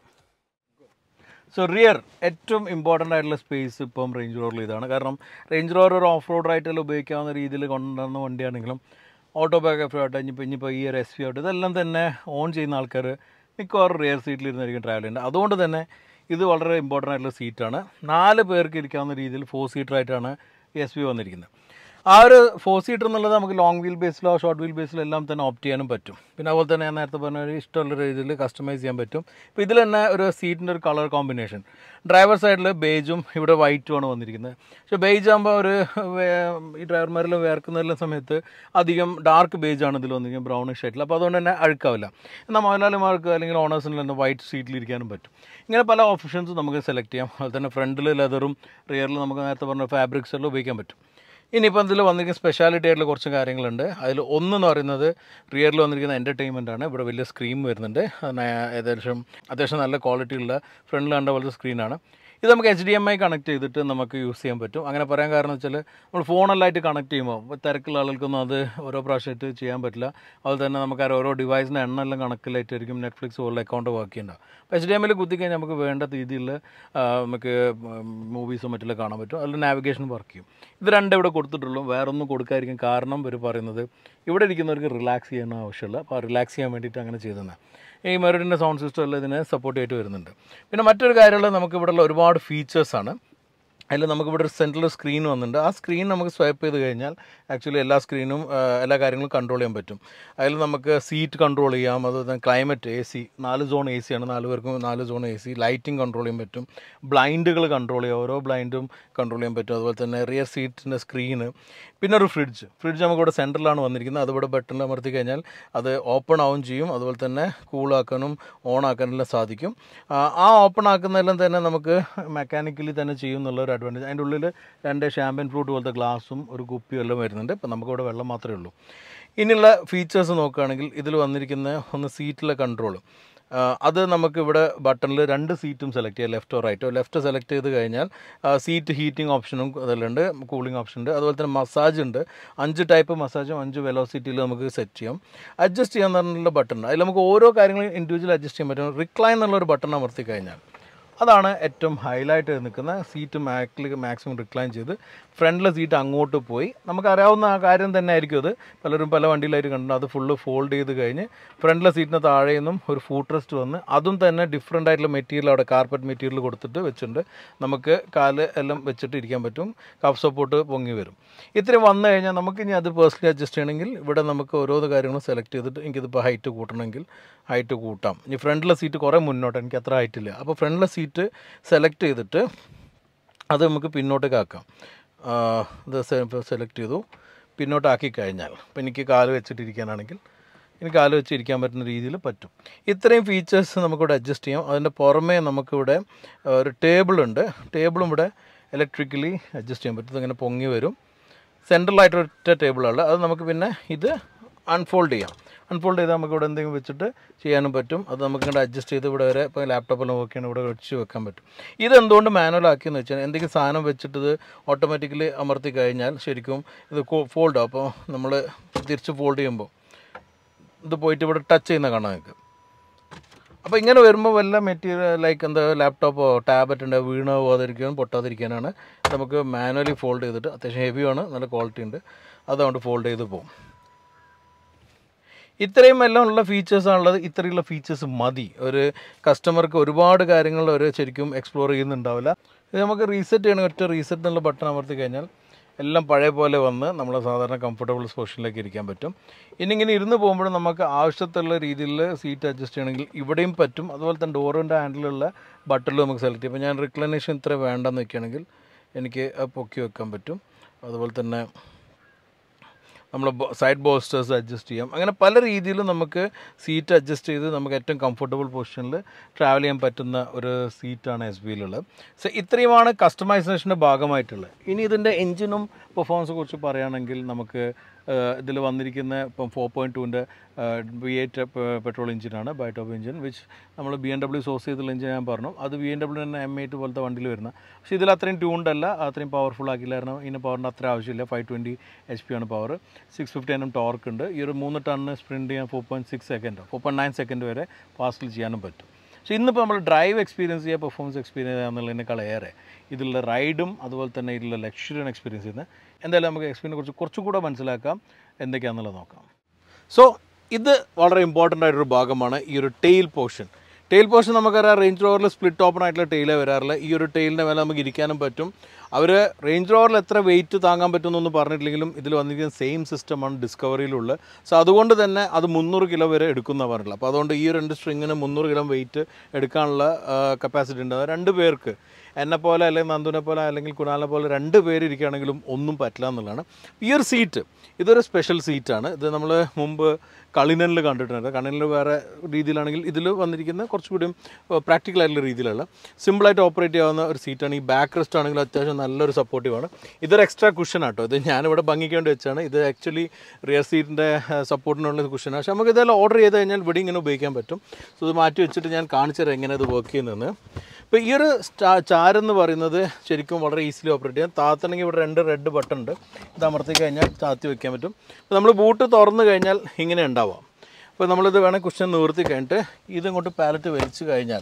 സോ റിയർ ഏറ്റവും ഇമ്പോർട്ടൻ്റ് ആയിട്ടുള്ള സ്പേസ് ഇപ്പം റേഞ്ച് റോഡിൽ ഇതാണ് കാരണം റേഞ്ച് റോഡ് ഒരു ഓഫ് റോഡ് ആയിട്ടെല്ലാം ഉപയോഗിക്കാവുന്ന രീതിയിൽ കൊണ്ടുവന്ന വണ്ടിയാണെങ്കിലും ഓട്ടോ ബയോഗ്രഫി ആവട്ടെ ഇനിയിപ്പോൾ ഇനിയിപ്പോൾ ഈ ഒരു എസ് വി ആവട്ടെ ഇതെല്ലാം തന്നെ ഓൺ ചെയ്യുന്ന ആൾക്കാർ മിക്കവാറും റിയർ സീറ്റിലിരുന്നായിരിക്കും ട്രാവൽ ചെയ്യുന്നത് അതുകൊണ്ട് തന്നെ ഇത് വളരെ ഇമ്പോർട്ടൻ്റ് ആയിട്ടുള്ള സീറ്റാണ് നാല് പേർക്ക് ഇരിക്കാവുന്ന രീതിയിൽ ഫോർ സീറ്ററായിട്ടാണ് എസ് വി വന്നിരിക്കുന്നത് ആ ഒരു ഫോർ സീറ്റർ എന്നുള്ളത് നമുക്ക് ലോങ് വീൽ ബേസിലോ ഷോർട്ട് വീൽ ബേസിലോ എല്ലാം തന്നെ ഓപ്റ്റ് ചെയ്യാനും പറ്റും പിന്നെ അതുപോലെ തന്നെ ഞാൻ നേരത്തെ പറഞ്ഞ ഒരു ഇഷ്ടമുള്ള രീതിയിൽ കസ്റ്റമൈസ് ചെയ്യാൻ പറ്റും ഇപ്പോൾ ഇതിൽ തന്നെ ഒരു സീറ്റിൻ്റെ ഒരു കളർ കോമ്പിനേഷൻ ഡ്രൈവർ സൈഡിൽ ബേജും ഇവിടെ വൈറ്റും ആണ് വന്നിരിക്കുന്നത് പക്ഷേ ബേജ് ആകുമ്പോൾ ഒരു വേ- ഈ ഡ്രൈവർമാരെല്ലാം വേർക്കുന്നതെല്ലാം സമയത്ത് അധികം ഡാർക്ക് ബേജ് ആണ് ഇതിൽ വന്നിരിക്കുന്നത് ബ്രൗണിഷ് ആയിട്ടുള്ള അപ്പോൾ അതുകൊണ്ട് തന്നെ അഴുക്കാവില്ല എന്നാൽ മുതലാളിമാർക്ക് അല്ലെങ്കിൽ ഓണേഴ്സിന് തന്നെ വൈറ്റ് സീറ്റിലിരിക്കാനും പറ്റും ഇങ്ങനെ പല ഓപ്ഷൻസും നമുക്ക് സെലക്ട് ചെയ്യാം അതുപോലെ തന്നെ ഫ്രണ്ടിൽ ലെതറും റിയറിൽ നമുക്ക് നേരത്തെ പറഞ്ഞ ഫാബ്രിക്സ് എല്ലാം ഉപയോഗിക്കാൻ പറ്റും ഇനിയിപ്പോൾ ഇതിൽ വന്നിരിക്കുന്ന സ്പെഷ്യാലിറ്റി ആയിട്ടുള്ള കുറച്ച് കാര്യങ്ങളുണ്ട് അതിൽ ഒന്നെന്ന് പറയുന്നത് റിയറിൽ വന്നിരിക്കുന്ന എൻ്റർടൈൻമെൻ്റ് ആണ് ഇവിടെ വലിയ സ്ക്രീൻ വരുന്നുണ്ട് അതിന് ഏകദേശം അത്യാവശ്യം നല്ല ക്വാളിറ്റി ഉള്ള ഫ്രണ്ടിൽ കണ്ട പോലത്തെ സ്ക്രീനാണ് ഇത് നമുക്ക് H D M I connect ചെയ്തിട്ട് നമുക്ക് യൂസ് ചെയ്യാൻ പറ്റും അങ്ങനെ പറയാൻ കാരണം വെച്ചാൽ നമ്മൾ ഫോണെല്ലാമായിട്ട് കണക്ട് ചെയ്യുമ്പോൾ ഇപ്പോൾ തിരക്കുള്ള ആളുകൾക്കൊന്നും അത് ഓരോ പ്രാവശ്യമായിട്ട് ചെയ്യാൻ പറ്റില്ല അതുപോലെ തന്നെ നമുക്ക് ആ ഓരോ ഡിവൈസിൻ്റെ എണ്ണമെല്ലാം കണക്കിലായിട്ടായിരിക്കും നെറ്റ്ഫ്ലിക്സ് പോലുള്ള അക്കൗണ്ട് വർക്ക് ചെയ്യേണ്ടത് അപ്പോൾ എച്ച് ഡി എം ഐയിൽ കുത്തിക്കഴിഞ്ഞാൽ നമുക്ക് വേണ്ട രീതിയിൽ നമുക്ക് മൂവീസും മറ്റെല്ലാം കാണാൻ പറ്റും അതിൽ നാവിഗേഷൻ വർക്ക് ചെയ്യും ഇത് രണ്ടും ഇവിടെ കൊടുത്തിട്ടുള്ളൂ വേറെ ഒന്നും കൊടുക്കാതിരിക്കും കാരണം ഇവർ പറയുന്നത് ഇവിടെ ഇരിക്കുന്നവർക്ക് റിലാക്സ് ചെയ്യാൻ ആവശ്യമില്ല അപ്പോൾ റിലാക്സ് ചെയ്യാൻ വേണ്ടിയിട്ട് അങ്ങനെ ചെയ്തതാണ് ഈ മെറിഡിൻ്റെ സൗണ്ട് സിസ്റ്റം എല്ലാം ഇതിനെ സപ്പോർട്ട് ചെയ്തിട്ട് വരുന്നുണ്ട് പിന്നെ മറ്റൊരു കാര്യമുള്ളത് നമുക്ക് ഇവിടെയുള്ള ഒരുപാട് ഫീച്ചേഴ്സാണ് അതിൽ നമുക്കിവിടെ ഒരു സെൻട്രൽ സ്ക്രീൻ വന്നിട്ടുണ്ട് ആ സ്ക്രീൻ നമുക്ക് സ്വൈപ്പ് ചെയ്ത് കഴിഞ്ഞാൽ ആക്ച്വലി എല്ലാ സ്ക്രീനും എല്ലാ കാര്യങ്ങളും കൺട്രോൾ ചെയ്യാൻ പറ്റും അതിൽ നമുക്ക് സീറ്റ് കൺട്രോൾ ചെയ്യാം അതുപോലെ തന്നെ ക്ലൈമറ്റ് എ സി നാല് സോൺ എ സിയാണ് നാല് പേർക്കും നാല് zone A C lighting control ചെയ്യാൻ പറ്റും ബ്ലൈൻഡുകൾ കൺട്രോൾ ചെയ്യാം ഓരോ ബ്ലൈൻഡും കൺട്രോൾ ചെയ്യാൻ പറ്റും അതുപോലെ തന്നെ റിയർ സീറ്റിൻ്റെ സ്ക്രീന് പിന്നെ ഒരു ഫ്രിഡ്ജ് ഫ്രിഡ്ജ് നമുക്കിവിടെ സെൻറ്ററിലാണ് വന്നിരിക്കുന്നത് അതിവിടെ ബട്ടണിൽ അമർത്തി കഴിഞ്ഞാൽ അത് ഓപ്പൺ ആവും ചെയ്യും അതുപോലെ തന്നെ കൂളാക്കാനും ഓൺ ആക്കാനെല്ലാം സാധിക്കും ആ, ആ ഓപ്പൺ ആക്കുന്നതെല്ലാം തന്നെ നമുക്ക് മെക്കാനിക്കലി തന്നെ ചെയ്യും എന്നുള്ള ഒരു അഡ്വാൻറ്റേജ് അതിൻ്റെ ഉള്ളിൽ രണ്ട് ഷാമ്പൻ ഫ്രൂട്ട് പോലത്തെ ഗ്ലാസും ഒരു കുപ്പിയും എല്ലാം വരുന്നുണ്ട് ഇപ്പം നമുക്കിവിടെ വെള്ളം മാത്രമേ ഉള്ളൂ ഇനിയുള്ള ഫീച്ചേഴ്സ് നോക്കുകയാണെങ്കിൽ ഇതിൽ വന്നിരിക്കുന്ന ഒന്ന് സീറ്റിലെ കൺട്രോൾ അത് നമുക്ക് ഇവിടെ ബട്ടണിൽ രണ്ട് സീറ്റും സെലക്ട് ചെയ്യാം ലെഫ്റ്റോ റൈറ്റോ ലെഫ്റ്റ് സെലക്ട് ചെയ്ത് കഴിഞ്ഞാൽ സീറ്റ് ഹീറ്റിംഗ് ഓപ്ഷനും അതിലുണ്ട് കൂളിംഗ് ഓപ്ഷൻ ഉണ്ട് അതുപോലെ തന്നെ മസാജ് ഉണ്ട് അഞ്ച് ടൈപ്പ് മസാജും അഞ്ച് വെലോസിറ്റിയിൽ നമുക്ക് സെറ്റ് ചെയ്യാം അഡ്ജസ്റ്റ് ചെയ്യാൻ പറഞ്ഞുള്ള ബട്ടൺ അതിൽ നമുക്ക് ഓരോ കാര്യങ്ങളും ഇൻഡിവിജ്വൽ അഡ്ജസ്റ്റ് ചെയ്യാൻ പറ്റും റിക്ലൈൻ എന്നുള്ള ഒരു ബട്ടൺ അമർത്തി കഴിഞ്ഞാൽ അതാണ് ഏറ്റവും ഹൈലൈറ്റ് നിൽക്കുന്ന സീറ്റ് മാക്സിൽ മാക്സിമം റിക്ലൈൻ ചെയ്ത് ഫ്രണ്ടിലെ സീറ്റ് അങ്ങോട്ട് പോയി നമുക്കറിയാവുന്ന ആ കാര്യം തന്നെ ആയിരിക്കും അത് പലരും പല വണ്ടിയിലായിട്ട് കണ്ടിട്ടുണ്ട് അത് ഫുള്ള് ഫോൾഡ് ചെയ്ത് കഴിഞ്ഞ് ഫ്രണ്ടിലെ സീറ്റിന് താഴെ നിന്നും ഒരു ഫൂട്ട് റെസ്റ്റ് വന്ന് അതും തന്നെ ഡിഫറെൻ്റ് ആയിട്ടുള്ള മെറ്റീരിയൽ അവിടെ കാർപ്പറ്റ് മെറ്റീരിയൽ കൊടുത്തിട്ട് വെച്ചിട്ടുണ്ട് നമുക്ക് കാല് എല്ലാം വെച്ചിട്ട് ഇരിക്കാൻ പറ്റും കഫ് സപ്പോർട്ട് പൊങ്ങി വരും ഇത്രയും വന്നു കഴിഞ്ഞാൽ നമുക്ക് ഇനി അത് പേഴ്സണലി അഡ്ജസ്റ്റ് ചെയ്യണമെങ്കിൽ ഇവിടെ നമുക്ക് ഓരോ കാര്യങ്ങളും സെലക്ട് ചെയ്തിട്ട് എനിക്കിതിപ്പോൾ ഹൈറ്റ് കൂട്ടണമെങ്കിൽ ഹൈറ്റ് കൂട്ടാം ഇനി ഫ്രണ്ടിലെ സീറ്റ് കുറേ മുന്നോട്ട് എനിക്ക് അത്ര ഹൈറ്റ് ഇല്ല അപ്പോൾ ഫ്രണ്ടിലെ സീറ്റ് സെലക്ട് ചെയ്തിട്ട് അത് നമുക്ക് പിന്നോട്ടേക്ക് ആക്കാം ആ, ഇത് സെലക്ട് ചെയ്തു പിന്നോട്ടാക്കി കഴിഞ്ഞാൽ ഇപ്പം എനിക്ക് കാല് വെച്ചിട്ടിരിക്കാനാണെങ്കിൽ എനിക്ക് കാല് വെച്ച് ഇരിക്കാൻ പറ്റുന്ന രീതിയിൽ പറ്റും ഇത്രയും ഫീച്ചേഴ്സ് നമുക്കിവിടെ അഡ്ജസ്റ്റ് ചെയ്യാം അതിൻ്റെ പുറമേ നമുക്കിവിടെ ആ, ഒരു ടേബിളുണ്ട് ടേബിളും ഇവിടെ ഇലക്ട്രിക്കലി അഡ്ജസ്റ്റ് ചെയ്യാൻ പറ്റും ഇങ്ങനെ പൊങ്ങി വരും സെൻട്രലായിട്ട് ഒറ്റ ടേബിളാണ് അത് നമുക്ക് പിന്നെ ഇത് അൺഫോൾഡ് ചെയ്യാം അൺഫോൾഡ് ചെയ്താൽ നമുക്ക് ഇവിടെ എന്തെങ്കിലും വെച്ചിട്ട് ചെയ്യാനും പറ്റും അത് നമുക്ക് ഇങ്ങോട്ട് അഡ്ജസ്റ്റ് ചെയ്ത് ഇവിടെ വരെ ഇപ്പോൾ ലാപ്ടോപ്പെല്ലാം നോക്കിയാണ് ഇവിടെ വെച്ച് വെക്കാൻ പറ്റും ഇത് എന്തുകൊണ്ട് മാനുവൽ ആക്കിയെന്ന് വെച്ചാൽ എന്തെങ്കിലും സാധനം വെച്ചിട്ട് ഇത് ഓട്ടോമാറ്റിക്കലി അമർത്തി കഴിഞ്ഞാൽ ശരിക്കും ഇത് ഫോൾഡ് ആവും അപ്പോൾ നമ്മൾ തിരിച്ച് ഫോൾഡ് ചെയ്യുമ്പോൾ ഇത് പോയിട്ട് ഇവിടെ ടച്ച് ചെയ്യുന്ന കാണാം നിങ്ങൾക്ക് അപ്പോൾ ഇങ്ങനെ വരുമ്പോൾ വല്ല മെറ്റീരിയൽ ലൈക്ക് എന്താ ലാപ്ടോപ്പോ ടാബ്ലറ്റ് ഉണ്ട് വീണോ പോകാതിരിക്കാനും പൊട്ടാതിരിക്കാനാണ് നമുക്ക് മാനുവലി ഫോൾഡ് ചെയ്തിട്ട് അത്യാവശ്യം ഹെവിയാണ് നല്ല ക്വാളിറ്റി ഉണ്ട് അതുകൊണ്ട് ഫോൾഡ് ചെയ്ത് പോകും ഇത്രയും എല്ലാം ഉള്ള ഫീച്ചേഴ്സാണുള്ളത് ഇത്രയുള്ള ഫീച്ചേഴ്സ് മതി ഒരു കസ്റ്റമർക്ക് ഒരുപാട് കാര്യങ്ങൾ ഒരു ശരിക്കും എക്സ്പ്ലോർ ചെയ്യുന്നുണ്ടാവില്ല ഇത് നമുക്ക് റീസെറ്റ് ചെയ്യണം ഒറ്റ റീസെറ്റ് എന്നുള്ള ബട്ടൺ അമർത്തി കഴിഞ്ഞാൽ എല്ലാം പഴയ പോലെ വന്ന് നമ്മൾ സാധാരണ കംഫർട്ടബിൾ പൊസിഷനിലേക്ക് ഇരിക്കാൻ പറ്റും ഇനി ഇങ്ങനെ ഇരുന്ന് പോകുമ്പോൾ നമുക്ക് ആവശ്യത്തുള്ള രീതിയിൽ സീറ്റ് അഡ്ജസ്റ്റ് ചെയ്യണമെങ്കിൽ ഇവിടെയും പറ്റും അതുപോലെ തന്നെ ഡോറിൻ്റെ ഹാൻഡിലുള്ള ബട്ടണിൽ നമുക്ക് സെലക്ട് ചെയ്യാം ഇപ്പോൾ ഞാൻ റിക്ലനേഷൻ ഇത്ര വേണ്ടെന്ന് വെക്കുകയാണെങ്കിൽ എനിക്ക് അത് പൊക്കി വെക്കാൻ പറ്റും അതുപോലെ തന്നെ നമ്മൾ സൈഡ് ബോസ്റ്റേഴ്സ് അഡ്ജസ്റ്റ് ചെയ്യാം അങ്ങനെ പല രീതിയിലും നമുക്ക് സീറ്റ് അഡ്ജസ്റ്റ് ചെയ്ത് നമുക്ക് ഏറ്റവും കംഫർട്ടബിൾ പൊസിഷനിൽ ട്രാവൽ ചെയ്യാൻ പറ്റുന്ന ഒരു സീറ്റാണ് എസ് ബിയിലുള്ളത് സോ ഇത്രയുമാണ് കസ്റ്റമൈസേഷൻ്റെ ഭാഗമായിട്ടുള്ളത് ഇനി ഇതിൻ്റെ എഞ്ചിനും പെർഫോമൻസിനെ കുറിച്ച് പറയുകയാണെങ്കിൽ നമുക്ക് ഇതിൽ വന്നിരിക്കുന്ന ഇപ്പം ഫോർ പോയിൻറ്റ് ടുവിൻ്റെ വി എയ്റ്റ് പെട്രോൾ എഞ്ചിനാണ് ബയോടോപ്പ് എഞ്ചിൻ വിച്ച് നമ്മൾ ബി എം ഡബ്ല്യു സോഴ്സ് ചെയ്തുള്ള എഞ്ചിൻ ഞാൻ പറഞ്ഞു അത് ബി എം ഡബ്ല്യു തന്നെ എം എയ്റ്റ് പോലത്തെ വണ്ടിയിൽ വരുന്ന പക്ഷേ ഇതിൽ അത്രയും ട്യൂൺഡ് അല്ല അത്രയും പവർഫുൾ ആക്കില്ലായിരുന്നു ഇതിന് പവറിൻ്റെ അത്ര ആവശ്യമില്ല ഫൈവ് ട്വൻറ്റി എച്ച് പി ആണ് power six fifty M torque ഉണ്ട് ഈ ഒരു മൂന്ന് ടണ്ണ് സ്പ്രിൻറ്റ് ചെയ്യാൻ four point six second four point nine second വരെ ഫാസ്റ്റിൽ ചെയ്യാനും പറ്റും പക്ഷേ ഇന്നിപ്പോൾ നമ്മൾ ഡ്രൈവ് എക്സ്പീരിയൻസ് ചെയ്യുക പെർഫോമൻസ് എക്സ്പീരിയൻസ് ചെയ്യുക എന്നുള്ളതിനേക്കാൾ ഏറെ ഇതിലുള്ള റൈഡും അതുപോലെ തന്നെ ഇതിലുള്ള ലക്ഷറിയാണ് എക്സ്പീരിയൻസ് ചെയ്യുന്നത് എന്തായാലും നമുക്ക് എക്സ്പീരിയനെ കുറിച്ച് കുറച്ചുകൂടെ മനസ്സിലാക്കാം എന്തൊക്കെയാണെന്നുള്ളത് നോക്കാം സോ ഇത് വളരെ ഇമ്പോർട്ടൻ്റ് ആയിട്ടൊരു ഭാഗമാണ് ഈ ഒരു ടെയിൽ പോർഷൻ ടെയിൽ പോർഷൻ നമുക്കറിയാം റേഞ്ച് റോവറിൽ സ്പ്ലിറ്റ് ഓപ്പൺ ആയിട്ടുള്ള ടെയിലേ വരാറില്ല ഈ ഒരു ടെയിലിൻ്റെ മേലെ നമുക്ക് ഇരിക്കാനും പറ്റും അവർ റേഞ്ച് റോവറിൽ എത്ര വെയിറ്റ് താങ്ങാൻ പറ്റുമെന്നൊന്നും പറഞ്ഞിട്ടില്ലെങ്കിലും ഇതിൽ വന്നിരിക്കുന്ന സെയിം സിസ്റ്റമാണ് ഡിസ്കവറിയിലുള്ളത് സോ അതുകൊണ്ട് തന്നെ അത് മുന്നൂറ് കിലോ വരെ എടുക്കുന്ന പറഞ്ഞില്ല അപ്പോൾ അതുകൊണ്ട് ഈ രണ്ട് സ്ട്രിങ്ങിന് മുന്നൂറ് കിലോ വെയിറ്റ് എടുക്കാനുള്ള കപ്പാസിറ്റി ഉണ്ട് അത് രണ്ട് പേർക്ക് എന്നെ പോലെ അല്ലെങ്കിൽ നന്ദുനെ പോലെ അല്ലെങ്കിൽ കുണാലിനെ പോലെ രണ്ട് പേര് ഇരിക്കുകയാണെങ്കിലും ഒന്നും പറ്റില്ല എന്നുള്ളതാണ് ഈ ഒരു സീറ്റ് ഇതൊരു സ്പെഷ്യൽ സീറ്റാണ് ഇത് നമ്മൾ മുമ്പ് കളിനലിൽ കണ്ടിട്ടുണ്ട് കളിനലിൽ വേറെ രീതിയിലാണെങ്കിൽ ഇതിൽ വന്നിരിക്കുന്ന കുറച്ചുകൂടി പ്രാക്ടിക്കൽ ആയിട്ടുള്ള രീതിയിലുള്ള സിമ്പിളായിട്ട് ഓപ്പറേറ്റ് ചെയ്യാവുന്ന ഒരു സീറ്റാണ് ഈ ബാക്ക് റെസ്റ്റ് ആണെങ്കിൽ അത്യാവശ്യം നല്ലൊരു സപ്പോർട്ടീവാണ് ഇതൊരു എക്സ്ട്രാ കുഷൻ ആട്ടോ ഇത് ഞാനിവിടെ ഭംഗിക്ക് വേണ്ടി വെച്ചാണ് ഇത് ആക്ച്വലി റിയർ സീറ്റിൻ്റെ സപ്പോർട്ടിനുള്ള കുഷനാണ് പക്ഷേ നമുക്ക് ഇതെല്ലാം ഓർഡർ ചെയ്ത് കഴിഞ്ഞാൽ ഇവിടെ ഇങ്ങനെ ഉപയോഗിക്കാൻ പറ്റും സോ ഇത് മാറ്റി വെച്ചിട്ട് ഞാൻ കാണിച്ചു തരാം എങ്ങനെ ഇത് വർക്ക് ചെയ്യുന്നതെന്ന് ഇപ്പോൾ ഈ ഒരു സ്റ്റാ ചാരെന്ന് പറയുന്നത് ശരിക്കും വളരെ ഈസിലി ഓപ്പറേറ്റ് ചെയ്യാം താത്തണമെങ്കിൽ ഇവിടെ രണ്ട് റെഡ് ബട്ടൺ ഉണ്ട് ഇത് അമർത്തി കഴിഞ്ഞാൽ താത്തി വെക്കാൻ പറ്റും ഇപ്പോൾ നമ്മൾ ബൂട്ട് തുറന്നു കഴിഞ്ഞാൽ ഇങ്ങനെ ഉണ്ടാവാം അപ്പോൾ നമ്മളിത് വേണേൽ കുഷൻ നിവർത്തി കഴിഞ്ഞിട്ട് ഇതിങ്ങോട്ട് പാലറ്റ് വലിച്ചു കഴിഞ്ഞാൽ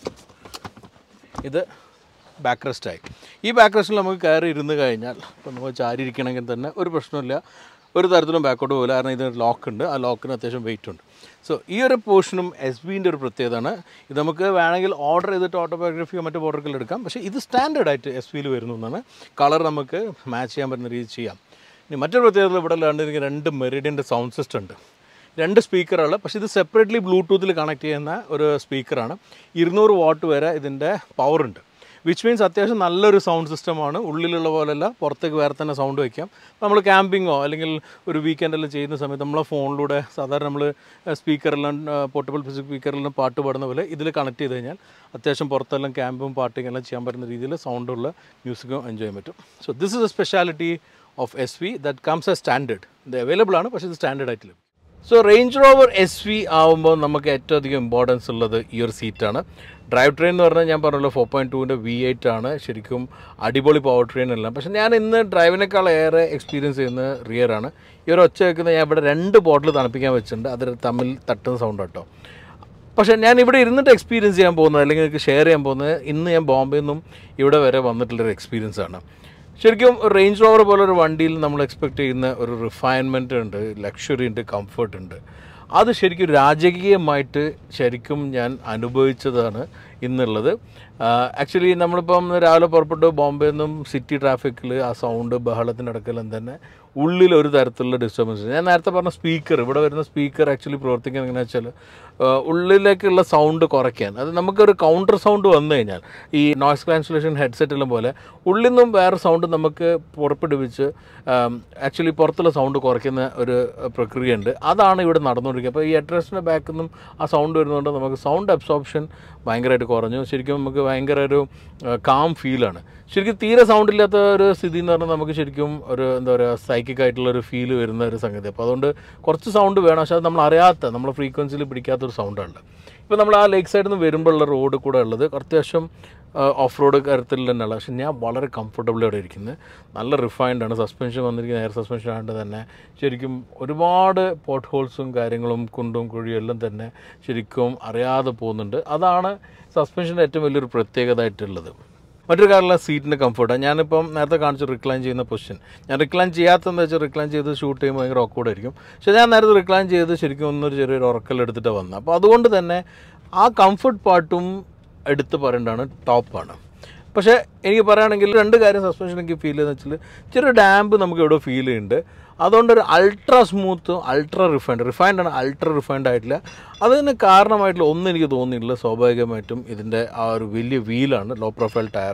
ഇത് ബാക്ക് റെസ്റ്റായി ഈ ബാക്ക് റെസ്റ്റിൽ നമുക്ക് കയറി ഇരുന്ന് കഴിഞ്ഞാൽ ഇപ്പോൾ നമുക്ക് ചാരി ഇരിക്കണമെങ്കിൽ തന്നെ ഒരു പ്രശ്നമില്ല ഒരു തരത്തിലും ബാക്കോട്ട് പോകില്ല കാരണം ഇത് ലോക്ക് ഉണ്ട് ആ ലോക്കിന് അത്യാവശ്യം വെയിറ്റ് ഉണ്ട് സോ ഈ ഒരു പോർഷനും എസ് ബിൻ്റെ ഒരു പ്രത്യേകതയാണ് ഇത് നമുക്ക് വേണമെങ്കിൽ ഓർഡർ ചെയ്തിട്ട് ഓട്ടോബയോഗ്രഫിയോ മറ്റു ബോർഡറുകൾ എടുക്കാം പക്ഷേ ഇത് സ്റ്റാൻഡേർഡ് ആയിട്ട് എസ് ബിയിൽ വരുന്നു എന്നാണ് കളർ നമുക്ക് മാച്ച് ചെയ്യാൻ പറ്റുന്ന രീതിയിൽ ചെയ്യാം ഇനി മറ്റൊരു പ്രത്യേകത ഇവിടെ കണ്ടിരിക്കുന്ന രണ്ട് മെറിഡിയൻ്റെ സൗണ്ട് സിസ്റ്റം ഉണ്ട് രണ്ട് സ്പീക്കറുകൾ പക്ഷേ ഇത് സെപ്പറേറ്റ്ലി ബ്ലൂടൂത്തിൽ കണക്ട് ചെയ്യുന്ന ഒരു സ്പീക്കറാണ് ഇരുന്നൂറ് വാട്ട് വരെ ഇതിൻ്റെ പവർ ഉണ്ട് വിച്ച് മീൻസ് അത്യാവശ്യം നല്ലൊരു സൗണ്ട് സിസ്റ്റമാണ് ഉള്ളിലുള്ള പോലെയല്ല പുറത്തേക്ക് വേറെ തന്നെ സൗണ്ട് വയ്ക്കാം നമ്മൾ ക്യാമ്പിങ്ങോ അല്ലെങ്കിൽ ഒരു വീക്കെൻഡെല്ലാം ചെയ്യുന്ന സമയത്ത് നമ്മളെ ഫോണിലൂടെ സാധാരണ നമ്മൾ സ്പീക്കറെല്ലാം പോർട്ടബിൾ സ്പീക്കറെല്ലാം പാട്ട് പാടുന്ന പോലെ ഇതിൽ കണക്ട് ചെയ്ത് കഴിഞ്ഞാൽ അത്യാവശ്യം പുറത്തെല്ലാം ക്യാമ്പും പാട്ടിങ് എല്ലാം ചെയ്യാൻ പറ്റുന്ന രീതിയിൽ സൗണ്ടുള്ള മ്യൂസിക്കും എൻജോയ് ചെയ്യാൻ പറ്റും so this is a speciality of S V that comes a standard ഇത് അവൈലബിൾ ആണ് പക്ഷേ ഇത് സ്റ്റാൻഡേർഡ് ആയിട്ട് ലഭിക്കും so range rover S V ആകുമ്പോൾ നമുക്ക് ഏറ്റവും അധികം ഇമ്പോർട്ടൻസ് ഉള്ളത് ഈ ഒരു സീറ്റാണ് ഡ്രൈവ് ട്രെയിൻ എന്ന് പറഞ്ഞാൽ ഞാൻ പറഞ്ഞല്ലോ ഫോർ പോയിൻറ്റ് ടുവിൻ്റെ വി എയ്റ്റ് ആണ് ശരിക്കും അടിപൊളി പവർ ട്രെയിൻ എല്ലാം പക്ഷേ ഞാൻ ഇന്ന് ഡ്രൈവിനേക്കാൾ ഏറെ എക്സ്പീരിയൻസ് ചെയ്യുന്നത് റിയർ ആണ് ഈ ഒരു ഒച്ച വെക്കുന്ന ഞാൻ ഇവിടെ രണ്ട് ബോട്ടിൽ തണുപ്പിക്കാൻ വെച്ചിട്ടുണ്ട് അത് തമ്മിൽ തട്ടുന്ന സൗണ്ട് കേട്ടോ പക്ഷേ ഞാൻ ഇവിടെ ഇരുന്നിട്ട് എക്സ്പീരിയൻസ് ചെയ്യാൻ പോകുന്നത് അല്ലെങ്കിൽ എനിക്ക് ഷെയർ ചെയ്യാൻ പോകുന്നത് ഇന്ന് ഞാൻ ബോംബെയിൽ നിന്നും ഇവിടെ വരെ വന്നിട്ടുള്ളൊരു എക്സ്പീരിയൻസ് ആണ് ശരിക്കും റേഞ്ച് റോവർ പോലെ ഒരു വണ്ടിയിൽ നമ്മൾ എക്സ്പെക്ട് ചെയ്യുന്ന ഒരു റിഫൈൻമെൻറ്റ് ഉണ്ട് ലക്ഷറി ഉണ്ട് കംഫർട്ട് ഉണ്ട് അത് ശരിക്കും രാജകീയമായിട്ട് ശരിക്കും ഞാൻ അനുഭവിച്ചതാണ് ഇന്നുള്ളത് ആക്ച്വലി നമ്മളിപ്പം രാവിലെ പുറപ്പെട്ടു ബോംബെയിൽ നിന്നും സിറ്റി ട്രാഫിക്കിൽ ആ സൗണ്ട് ബഹളത്തിനടക്കെല്ലാം തന്നെ ഉള്ളിൽ ഒരു തരത്തിലുള്ള ഡിസ്റ്റർബൻസ് ഞാൻ നേരത്തെ പറഞ്ഞ സ്പീക്കർ ഇവിടെ വരുന്ന സ്പീക്കർ ആക്ച്വലി പ്രവർത്തിക്കുന്നത് എങ്ങനെയാണെന്ന് വെച്ചാൽ ഉള്ളിലേക്കുള്ള സൗണ്ട് കുറയ്ക്കാൻ അത് നമുക്കൊരു കൗണ്ടർ സൗണ്ട് വന്നു കഴിഞ്ഞാൽ ഈ നോയ്സ് ക്യാൻസലേഷൻ ഹെഡ്സെറ്റെല്ലാം പോലെ ഉള്ളിൽ നിന്നും വേറെ സൗണ്ട് നമുക്ക് പുറപ്പെടുവിച്ച് ആക്ച്വലി പുറത്തുള്ള സൗണ്ട് കുറയ്ക്കുന്ന ഒരു പ്രക്രിയ ഉണ്ട് അതാണ് ഇവിടെ നടന്നുകൊണ്ടിരിക്കുക അപ്പോൾ ഈ അഡ്രസ്സിൻ്റെ ബാക്കിൽ നിന്നും ആ സൗണ്ട് വരുന്നതുകൊണ്ട് നമുക്ക് സൗണ്ട് അബ്സോർപ്ഷൻ ഭയങ്കരമായിട്ട് കുറഞ്ഞു ശരിക്കും നമുക്ക് ഭയങ്കര ഒരു കാം ഫീലാണ് ശരിക്കും തീരെ സൗണ്ട് ഇല്ലാത്ത ഒരു സ്ഥിതി എന്ന് പറഞ്ഞാൽ നമുക്ക് ശരിക്കും ഒരു എന്താ പറയുക സൈക്കിക് ആയിട്ടുള്ള ഒരു ഫീൽ വരുന്ന ഒരു സംഗതി അപ്പോൾ അതുകൊണ്ട് കുറച്ച് സൗണ്ട് വേണം പക്ഷേ അത് നമ്മൾ അറിയാത്ത നമ്മൾ ഫ്രീക്വൻസിയിൽ പിടിക്കാത്തൊരു സൗണ്ടാണ് ഇപ്പോൾ നമ്മൾ ആ ലേക്ക് സൈഡിൽ നിന്ന് വരുമ്പോഴുള്ള റോഡ് കൂടെ ഉള്ളത് അത്യാവശ്യം ഓഫ് റോഡ് കാര്യത്തിൽ തന്നെയുള്ള പക്ഷേ ഞാൻ വളരെ കംഫർട്ടബിൾ അവിടെ ഇരിക്കുന്നത് നല്ല റിഫൈൻഡ് ആണ് സസ്പെൻഷൻ വന്നിരിക്കുന്ന എയർ സസ്പെൻഷൻ ആയതുകൊണ്ട് തന്നെ ശരിക്കും ഒരുപാട് പോട്ട് ഹോൾസും കാര്യങ്ങളും കുണ്ടും കുഴിയും എല്ലാം തന്നെ ശരിക്കും അറിയാതെ പോകുന്നുണ്ട് അതാണ് സസ്പെൻഷൻ്റെ ഏറ്റവും വലിയൊരു പ്രത്യേകത ആയിട്ടുള്ളത് മറ്റൊരു കാരണമുള്ള സീറ്റിൻ്റെ കംഫർട്ടാണ് ഞാനിപ്പം നേരത്തെ കാണിച്ചു റിക്ലൈൻ ചെയ്യുന്ന പൊസിഷൻ ഞാൻ റിക്ലൈൻ ചെയ്യാത്തതെന്ന് വെച്ചാൽ റിക്ലൈൻ ചെയ്ത് ഷൂട്ട് ചെയ്യുമ്പോൾ ഭയങ്കര ഓക്കോടായിരിക്കും പക്ഷേ ഞാൻ നേരത്തെ റിക്ലൈൻ ചെയ്ത് ശരിക്കും ഒന്നൊരു ചെറിയൊരു ഉറക്കലെടുത്തിട്ട് വന്നത് അപ്പോൾ അതുകൊണ്ട് തന്നെ ആ കംഫർട്ട് പാർട്ടും എടുത്ത് പറയേണ്ടതാണ് ടോപ്പാണ് പക്ഷേ എനിക്ക് പറയുകയാണെങ്കിൽ രണ്ട് കാര്യം സസ്പെൻഷൻ എനിക്ക് ഫീൽ ചെയ്യുന്നത് വെച്ചാൽ ചെറിയ ഡാമ്പ് നമുക്ക് എവിടെ ഫീൽ ചെയ്യുന്നുണ്ട് അതുകൊണ്ട് ഒരു അൾട്രാ സ്മൂത്തും അൾട്രാ റിഫൈൻഡ് റിഫൈൻഡ് ആണ് അൾട്രാ റിഫൈൻഡ് ആയിട്ടില്ല അതിന് കാരണമായിട്ടുള്ള ഒന്നും എനിക്ക് തോന്നിയിട്ടില്ല സ്വാഭാവികമായിട്ടും ഇതിൻ്റെ ആ ഒരു വലിയ വീലാണ് ലോ പ്രൊഫൈൽ ടയറാണ്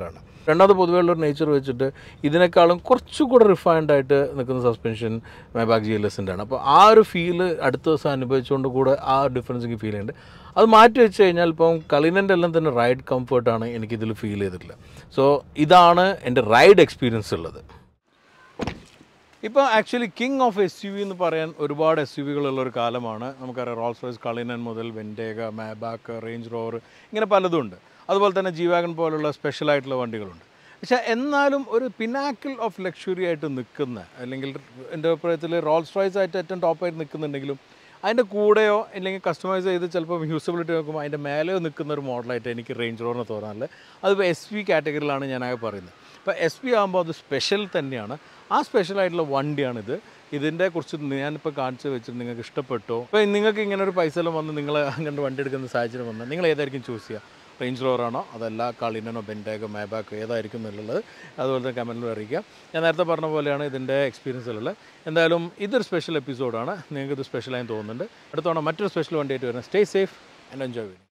രണ്ടാമത് പൊതുവെയുള്ള ഒരു നേച്ചർ വെച്ചിട്ട് ഇതിനേക്കാളും കുറച്ചുകൂടെ റിഫൈൻഡ് ആയിട്ട് നിൽക്കുന്ന സസ്പെൻഷൻ മൈബാഗ് ജി എൽ എസിൻ്റെ ആണ് അപ്പോൾ ആ ഒരു ഫീല് അടുത്ത ദിവസം അനുഭവിച്ചുകൊണ്ട് കൂടെ ആ ഡിഫറൻസ് എനിക്ക് ഫീൽ ചെയ്യുന്നുണ്ട് അത് മാറ്റി വെച്ച് കഴിഞ്ഞാൽ ഇപ്പം കളിനൻ്റെ എല്ലാം തന്നെ റൈഡ് കംഫർട്ടാണ് എനിക്കിതിൽ ഫീൽ ചെയ്തിട്ടില്ല സോ ഇതാണ് എൻ്റെ റൈഡ് എക്സ്പീരിയൻസ് ഉള്ളത് ഇപ്പോൾ actually king of S U V എന്ന് പറയാൻ ഒരുപാട് എസ് യു വികളുള്ള ഒരു കാലമാണ് നമുക്കറിയാം റോൾസ് റോയ്സ് കളിനൻ മുതൽ വെൻഡേഗ മാബാക്ക് റേഞ്ച് റോവർ ഇങ്ങനെ പലതും ഉണ്ട് അതുപോലെ തന്നെ ജീവാഗൻ പോലുള്ള സ്പെഷ്യൽ ആയിട്ടുള്ള വണ്ടികളുണ്ട് പക്ഷേ എന്നാലും ഒരു പിനാക്കിൾ ഓഫ് ലക്ഷറി ആയിട്ട് നിൽക്കുന്ന അല്ലെങ്കിൽ എൻ്റെ അഭിപ്രായത്തിൽ റോൾസ് റോയ്സ് ആയിട്ട് ഏറ്റവും ടോപ്പായിട്ട് നിൽക്കുന്നുണ്ടെങ്കിലും അതിൻ്റെ കൂടെയോ അല്ലെങ്കിൽ കസ്റ്റമൈസ് ചെയ്ത് ചിലപ്പോൾ യൂസബിലിറ്റി നോക്കുമ്പോൾ അതിൻ്റെ മേലെയോ നിൽക്കുന്ന ഒരു മോഡലായിട്ട് എനിക്ക് റേഞ്ച് റോറിന് തോന്നാറില്ല അതിപ്പോൾ എസ് വി കാറ്റഗറിയിലാണ് ഞാനാകെ പറയുന്നത് അപ്പോൾ എസ് പി ആകുമ്പോൾ അത് സ്പെഷ്യൽ തന്നെയാണ് ആ സ്പെഷ്യൽ ആയിട്ടുള്ള വണ്ടിയാണിത് ഇതിൻ്റെ കുറിച്ച് ഞാനിപ്പോൾ കാണിച്ച് വെച്ചിട്ട് നിങ്ങൾക്ക് ഇഷ്ടപ്പെട്ടോ അപ്പോൾ നിങ്ങൾക്ക് ഇങ്ങനെ ഒരു പൈസ എല്ലാം വന്ന് നിങ്ങൾ അങ്ങനെ വണ്ടി എടുക്കുന്ന സാഹചര്യം വന്നാൽ നിങ്ങൾ ഏതായിരിക്കും ചൂസ് ചെയ്യുക റേഞ്ച് റോവറാണോ അതല്ല കളിനോ ബെൻഡേഗോ മാബാക്കോ ഏതായിരിക്കും എന്നുള്ളത് അതുപോലെ തന്നെ കമൻറ്റിൽ അറിയിക്കുക ഞാൻ നേരത്തെ പറഞ്ഞ പോലെയാണ് ഇതിൻ്റെ എക്സ്പീരിയൻസിലുള്ളത് എന്തായാലും ഇതൊരു സ്പെഷ്യൽ എപ്പിസോഡാണ് നിങ്ങൾക്ക് ഇത് സ്പെഷ്യലായി തോന്നുന്നുണ്ട് അടുത്തവണ മറ്റൊരു സ്പെഷ്യൽ വണ്ടിയായിട്ട് വരുന്നത് സ്റ്റേ സേഫ് ആൻഡ് എൻജോയ്